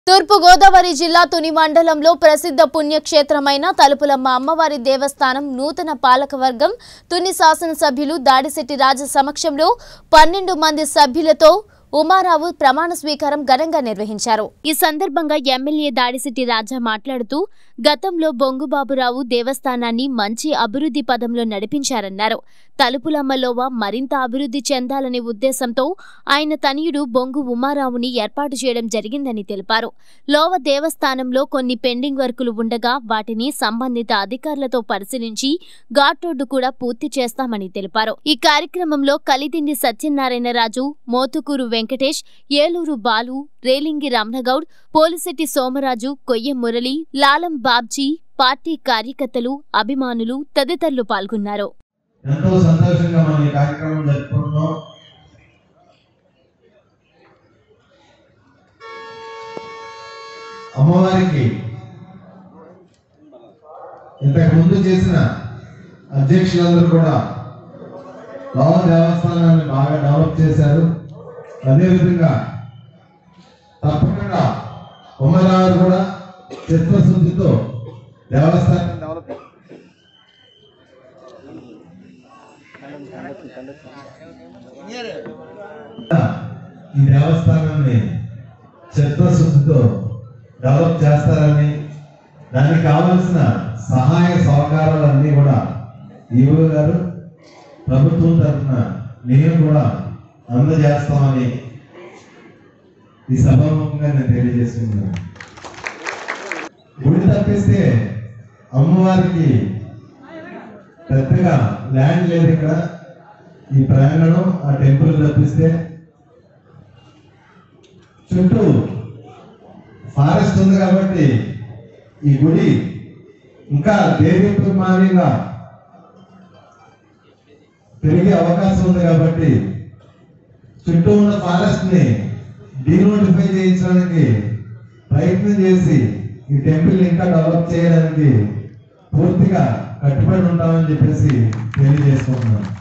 తూర్పు గోదావరి జిల్లా తుని మండలంలో ప్రసిద్ధ పుణ్యక్షేత్రమైన తలుపులమ్మ అమ్మవారి దేవస్థానం నూతన పాలకవర్గం తుని శాసనసభ్యులు దాడిశెట్టి రాజ సమక్షంలో పన్నెండు మంది సభ్యులతో ఉమారావు ప్రమాణ స్వీకారం ఘనంగా నిర్వహించారు ఈ సందర్భంగా ఎమ్మెల్యే దాడిశెట్టి రాజా మాట్లాడుతూ గతంలో బొంగుబాబురావు దేవస్థానాన్ని మంచి అభివృద్ధి పదంలో నడిపించారన్నారు తలుపులమ్మలోవ మరింత అభివృద్ధి చెందాలనే ఉద్దేశంతో ఆయన తనయుడు బొంగు ఉమారావుని ఏర్పాటు చేయడం జరిగిందని తెలిపారు లోవ దేవస్థానంలో కొన్ని పెండింగ్ వర్కులు ఉండగా వాటిని సంబంధిత అధికారులతో పరిశీలించి ఘాట్ రోడ్డు కూడా పూర్తి చేస్తామని తెలిపారు ఈ కార్యక్రమంలో కలిదిండి సత్యనారాయణరాజు మోతుకూరు వెంకటేష్ ఏలూరు బాలు రేలింగి రమణగౌడ్ పోలిశెట్టి సోమరాజు కొయ్య మురళి లాలం బాబ్జీ పార్టీ కార్యకర్తలు అభిమానులు తదితరులు పాల్గొన్నారు ఎంతో సంతోషంగా మనం ఈ కార్యక్రమం జరుపుకుంటున్నాం అమ్మవారికి ఇంతకు ముందు చేసిన అధ్యక్షులందరూ కూడా లోవ దేవస్థానాన్ని బాగా డెవలప్ చేశారు అదేవిధంగా తప్పకుండా ఉమ్మరావు కూడా చిత్తశుద్ధితో దేవస్థానం డెవలప్ ఈ దేవస్థానాన్ని చిత్తశుద్ధితో డెవలప్ చేస్తారని దానికి కావలసిన సహాయ సహకారాలన్నీ కూడా ఈవో గారు ప్రభుత్వం తరఫున నేను కూడా అందజేస్తామని ఈ సభాముఖంగా నేను తెలియజేసుకుంటున్నాను గుడి తప్పిస్తే అమ్మవారికి పెద్దగా ల్యాండ్ లేదు ఇక్కడ ఈ ప్రాంగణం ఆ టెంపుల్ తప్పిస్తే చుట్టూ ఫారెస్ట్ ఉంది కాబట్టి ఈ గుడి ఇంకా దేదీప్యమానంగా పెరిగే అవకాశం ఉంది కాబట్టి చుట్టూ ఉన్న ఫారెస్ట్ ని డీనోటిఫై చేయించడానికి ప్రయత్నం చేసి ఈ టెంపుల్ ఇంకా డెవలప్ చేయడానికి పూర్తిగా కట్టుబడి ఉంటామని చెప్పేసి తెలియజేసుకుంటున్నాను